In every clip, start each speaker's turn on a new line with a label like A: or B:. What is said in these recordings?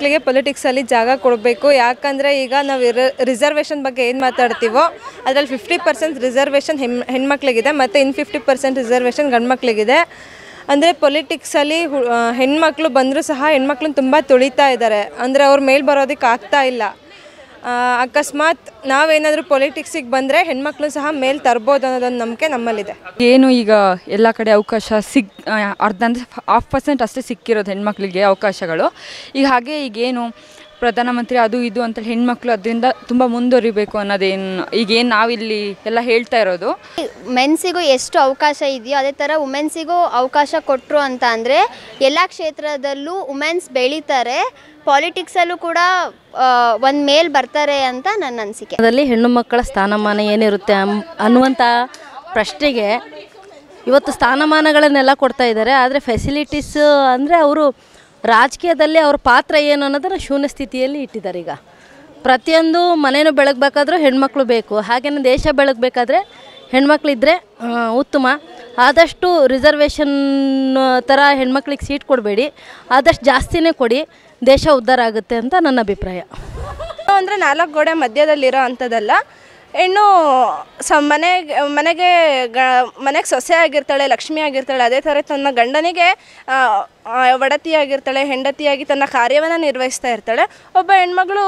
A: ಹೆಣ್ಮಕ್ಳಿಗೆ ಪೊಲಿಟಿಕ್ಸಲ್ಲಿ ಜಾಗ ಕೊಡಬೇಕು ಯಾಕಂದರೆ ಈಗ ನಾವು ರಿಸರ್ವೇಷನ್ ಬಗ್ಗೆ ಏನು ಮಾತಾಡ್ತೀವೋ ಅದರಲ್ಲಿ ಫಿಫ್ಟಿ ಪರ್ಸೆಂಟ್ ರಿಸರ್ವೇಷನ್ ಹೆಣ್ ಹೆಣ್ಮಕ್ಳಿಗಿದೆ ಮತ್ತು ಇನ್ನು ಫಿಫ್ಟಿ ಪರ್ಸೆಂಟ್ ರಿಸರ್ವೇಷನ್ ಗಂಡ್ಮಕ್ಳಿಗಿದೆ ಅಂದರೆ ಪೊಲಿಟಿಕ್ಸಲ್ಲಿ ಹು ಹೆಣ್ಮಕ್ಳು ಬಂದರೂ ಸಹ ಹೆಣ್ಮಕ್ಳನ್ನ ತುಂಬ ತುಳಿತಾ ಇದ್ದಾರೆ ಅಂದರೆ ಅವ್ರ ಮೇಲೆ ಬರೋದಕ್ಕೆ ಆಗ್ತಾ ಇಲ್ಲ ಆ, ಅಕಸ್ಮಾತ್ ನಾವೇನಾದರೂ ಪೊಲಿಟಿಕ್ಸಿಗೆ ಬಂದರೆ ಹೆಣ್ಮಕ್ಳು ಸಹ ಮೇಲೆ ತರ್ಬೋದು ಅನ್ನೋದೊಂದು ನಂಬಿಕೆ ನಮ್ಮಲ್ಲಿದೆ
B: ಏನು ಈಗ ಎಲ್ಲ ಕಡೆ ಅವಕಾಶ ಸಿಗ್ ಆ, ಅರ್ಧ ಅಂದರೆ ಹಾಫ್ ಪರ್ಸೆಂಟ್ ಅಷ್ಟೇ ಸಿಕ್ಕಿರೋದು ಹೆಣ್ಮಕ್ಳಿಗೆ ಅವಕಾಶಗಳು ಈಗ ಹಾಗೆ ಈಗೇನು ಪ್ರಧಾನಮಂತ್ರಿ ಅದು ಇದು ಅಂತ ಹೆಣ್ಮಕ್ಳು ಅದರಿಂದ ತುಂಬ ಮುಂದುವರಿಬೇಕು ಅನ್ನೋದೇನು ಈಗೇನು ನಾವಿಲ್ಲಿ ಎಲ್ಲ ಹೇಳ್ತಾ ಇರೋದು
C: ಮೆನ್ಸಿಗೂ ಎಷ್ಟು ಅವಕಾಶ ಇದೆಯೋ ಅದೇ ಥರ ವುಮೆನ್ಸಿಗೂ ಅವಕಾಶ ಕೊಟ್ಟರು ಅಂತ ಅಂದರೆ ಎಲ್ಲ ಕ್ಷೇತ್ರದಲ್ಲೂ ವುಮೆನ್ಸ್ ಬೆಳೀತಾರೆ ಪಾಲಿಟಿಕ್ಸಲ್ಲೂ ಕೂಡ ಒಂದು ಮೇಲ್ ಬರ್ತಾರೆ ಅಂತ ನನ್ನ ಅನಿಸಿಕೆ
D: ಅದರಲ್ಲಿ ಹೆಣ್ಣು ಮಕ್ಕಳ ಸ್ಥಾನಮಾನ ಏನಿರುತ್ತೆ ಅಂ- ಅನ್ನುವಂಥ ಪ್ರಶ್ನೆಗೆ ಇವತ್ತು ಸ್ಥಾನಮಾನಗಳನ್ನೆಲ್ಲ ಕೊಡ್ತಾ ಇದ್ದಾರೆ ಆದರೆ ಫೆಸಿಲಿಟೀಸ್ ಅಂದರೆ ಅವರು ರಾಜಕೀಯದಲ್ಲಿ ಅವ್ರ ಪಾತ್ರ ಏನು ಅನ್ನೋದನ್ನು ಶೂನ್ಯ ಸ್ಥಿತಿಯಲ್ಲಿ ಇಟ್ಟಿದ್ದಾರೆ ಈಗ ಪ್ರತಿಯೊಂದು ಮನೇನು ಬೆಳಗಬೇಕಾದ್ರೂ ಹೆಣ್ಮಕ್ಳು ಬೇಕು ಹಾಗೆಯೇ ದೇಶ ಬೆಳಗಬೇಕಾದ್ರೆ ಹೆಣ್ಮಕ್ಳಿದ್ರೆ ಆ, ಉತ್ತಮ ಆದಷ್ಟು ರಿಸರ್ವೇಷನ್ ಥರ ಹೆಣ್ಮಕ್ಳಿಗೆ ಸೀಟ್ ಕೊಡಬೇಡಿ ಆದಷ್ಟು ಜಾಸ್ತಿನೇ ಕೊಡಿ ದೇಶ ಉದ್ಧಾರ ಆಗುತ್ತೆ ಅಂತ ನನ್ನ ಅಭಿಪ್ರಾಯ
A: ಅಂದರೆ ನಾಲ್ಕು ಗೋಡೆ ಮಧ್ಯದಲ್ಲಿರೋ ಅಂಥದ್ದಲ್ಲ ಹೆಣ್ಣು ಸ ಮನೆಗೆ ಮನೆಗೆ ಗ ಮನೆಗೆ ಸೊಸೆ ಆಗಿರ್ತಾಳೆ ಲಕ್ಷ್ಮಿ ಆಗಿರ್ತಾಳೆ ಅದೇ ಥರ ತನ್ನ ಗಂಡನಿಗೆ ಆ, ಆ, ಒಡತಿಯಾಗಿರ್ತಾಳೆ ಹೆಂಡತಿಯಾಗಿ ತನ್ನ ಕಾರ್ಯವನ್ನು ನಿರ್ವಹಿಸ್ತಾ ಇರ್ತಾಳೆ ಒಬ್ಬ ಹೆಣ್ಮಗಳು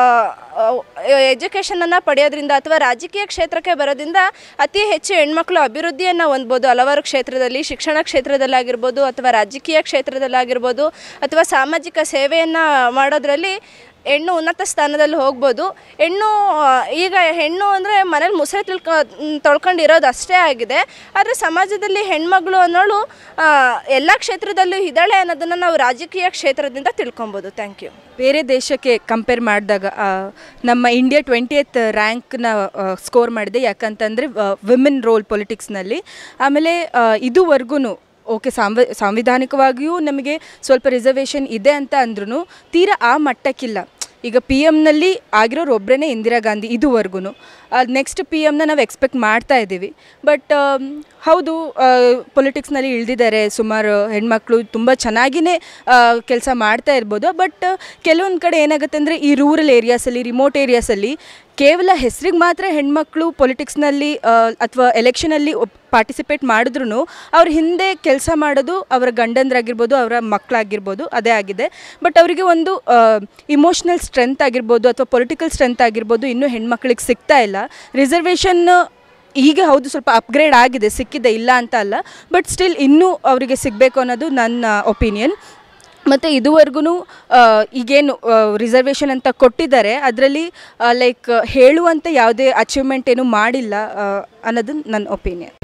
A: ಎಜುಕೇಷನನ್ನು ಪಡೆಯೋದ್ರಿಂದ ಅಥವಾ ರಾಜಕೀಯ ಕ್ಷೇತ್ರಕ್ಕೆ ಬರೋದ್ರಿಂದ ಅತಿ ಹೆಚ್ಚು ಹೆಣ್ಮಕ್ಳು ಅಭಿವೃದ್ಧಿಯನ್ನು ಹೊಂದ್ಬೋದು ಹಲವಾರು ಕ್ಷೇತ್ರದಲ್ಲಿ ಶಿಕ್ಷಣ ಕ್ಷೇತ್ರದಲ್ಲಾಗಿರ್ಬೋದು ಅಥವಾ ರಾಜಕೀಯ ಕ್ಷೇತ್ರದಲ್ಲಾಗಿರ್ಬೋದು ಅಥವಾ ಸಾಮಾಜಿಕ ಸೇವೆಯನ್ನು ಮಾಡೋದ್ರಲ್ಲಿ ಹೆಣ್ಣು ಉನ್ನತ ಸ್ಥಾನದಲ್ಲಿ ಹೋಗ್ಬೋದು ಹೆಣ್ಣು ಆ, ಈಗ ಹೆಣ್ಣು ಅಂದರೆ ಮನೇಲಿ ಮುಸರೆ ತಿಳ್ಕೊ ತೊಳ್ಕೊಂಡಿರೋದು ಅಷ್ಟೇ ಆಗಿದೆ ಆದರೆ ಸಮಾಜದಲ್ಲಿ ಹೆಣ್ಮಗಳು ಅನ್ನೋಳು ಆ, ಎಲ್ಲ ಕ್ಷೇತ್ರದಲ್ಲೂ ಇದ್ದಾಳೆ ಅನ್ನೋದನ್ನು ನಾವು ರಾಜಕೀಯ ಕ್ಷೇತ್ರದಿಂದ ತಿಳ್ಕೊಬೋದು ಥ್ಯಾಂಕ್ ಯು
B: ಬೇರೆ ದೇಶಕ್ಕೆ ಕಂಪೇರ್ ಮಾಡಿದಾಗ ನಮ್ಮ ಇಂಡಿಯಾ ಟ್ವೆಂಟಿ ಏತ್ ರ್ಯಾಂಕ್ನ ಸ್ಕೋರ್ ಮಾಡಿದೆ ಯಾಕಂತಂದರೆ ವಿಮೆನ್ ರೋಲ್ ಪೊಲಿಟಿಕ್ಸ್ನಲ್ಲಿ ಆಮೇಲೆ ಇದುವರೆಗೂ ಓಕೆ ಸಾಂವ ಸಾಂವಿಧಾನಿಕವಾಗಿಯೂ ನಮಗೆ ಸ್ವಲ್ಪ ರಿಸರ್ವೇಷನ್ ಇದೆ ಅಂತ ಅಂದ್ರೂ ತೀರಾ ಆ ಮಟ್ಟಕ್ಕಿಲ್ಲ ಈಗ ಪಿ ಎಮ್ನಲ್ಲಿ ಆಗಿರೋರು ಒಬ್ಬರೇ ಇಂದಿರಾ ಗಾಂಧಿ ಇದುವರೆಗೂ ನೆಕ್ಸ್ಟ್ ಪಿ ಎಮ್ನ ನಾವು ಎಕ್ಸ್ಪೆಕ್ಟ್ ಮಾಡ್ತಾ ಇದ್ದೀವಿ ಬಟ್ ಹೌದು ಪೊಲಿಟಿಕ್ಸ್ನಲ್ಲಿ ಇಳಿದಿದ್ದಾರೆ ಸುಮಾರು ಹೆಣ್ಮಕ್ಳು ತುಂಬ ಚೆನ್ನಾಗಿಯೇ ಕೆಲಸ ಮಾಡ್ತಾ ಇರ್ಬೋದು ಬಟ್ ಕೆಲವೊಂದು ಕಡೆ ಏನಾಗುತ್ತೆ ಅಂದರೆ ಈ ರೂರಲ್ ಏರಿಯಾಸಲ್ಲಿ ರಿಮೋಟ್ ಏರಿಯಾಸಲ್ಲಿ ಕೇವಲ ಹೆಸರಿಗೆ ಮಾತ್ರ ಹೆಣ್ಮಕ್ಳು ಪೊಲಿಟಿಕ್ಸ್ನಲ್ಲಿ ಅಥವಾ ಎಲೆಕ್ಷನಲ್ಲಿ ಪಾರ್ಟಿಸಿಪೇಟ್ ಮಾಡಿದ್ರು ಅವ್ರ ಹಿಂದೆ ಕೆಲಸ ಮಾಡೋದು ಅವರ ಗಂಡಂದ್ರಾಗಿರ್ಬೋದು ಅವರ ಮಕ್ಕಳಾಗಿರ್ಬೋದು ಅದೇ ಆಗಿದೆ ಬಟ್ ಅವರಿಗೆ ಒಂದು ಇಮೋಷ್ನಲ್ ಸ್ಟ್ರೆಂತ್ ಆಗಿರ್ಬೋದು ಅಥವಾ ಪೊಲಿಟಿಕಲ್ ಸ್ಟ್ರೆಂತ್ ಆಗಿರ್ಬೋದು ಇನ್ನೂ ಹೆಣ್ಮಕ್ಳಿಗೆ ಸಿಗ್ತಾ ಇಲ್ಲ ರಿಸರ್ವೇಷನ್ ಈಗ ಹೌದು ಸ್ವಲ್ಪ ಅಪ್ಗ್ರೇಡ್ ಆಗಿದೆ ಸಿಕ್ಕಿದೆ ಇಲ್ಲ ಅಂತ ಅಲ್ಲ ಬಟ್ ಸ್ಟಿಲ್ ಇನ್ನೂ ಅವರಿಗೆ ಸಿಗಬೇಕು ಅನ್ನೋದು ನನ್ನ ಒಪಿನಿಯನ್ ಮತ್ತು ಇದುವರೆಗೂ ಈಗೇನು ರಿಸರ್ವೇಷನ್ ಅಂತ ಕೊಟ್ಟಿದ್ದಾರೆ ಅದರಲ್ಲಿ ಲೈಕ್ ಹೇಳುವಂಥ ಯಾವುದೇ ಅಚೀವ್ಮೆಂಟ್ ಏನು ಮಾಡಿಲ್ಲ ಆ, ಅನ್ನೋದು ನನ್ನ ಒಪಿನಿಯನ್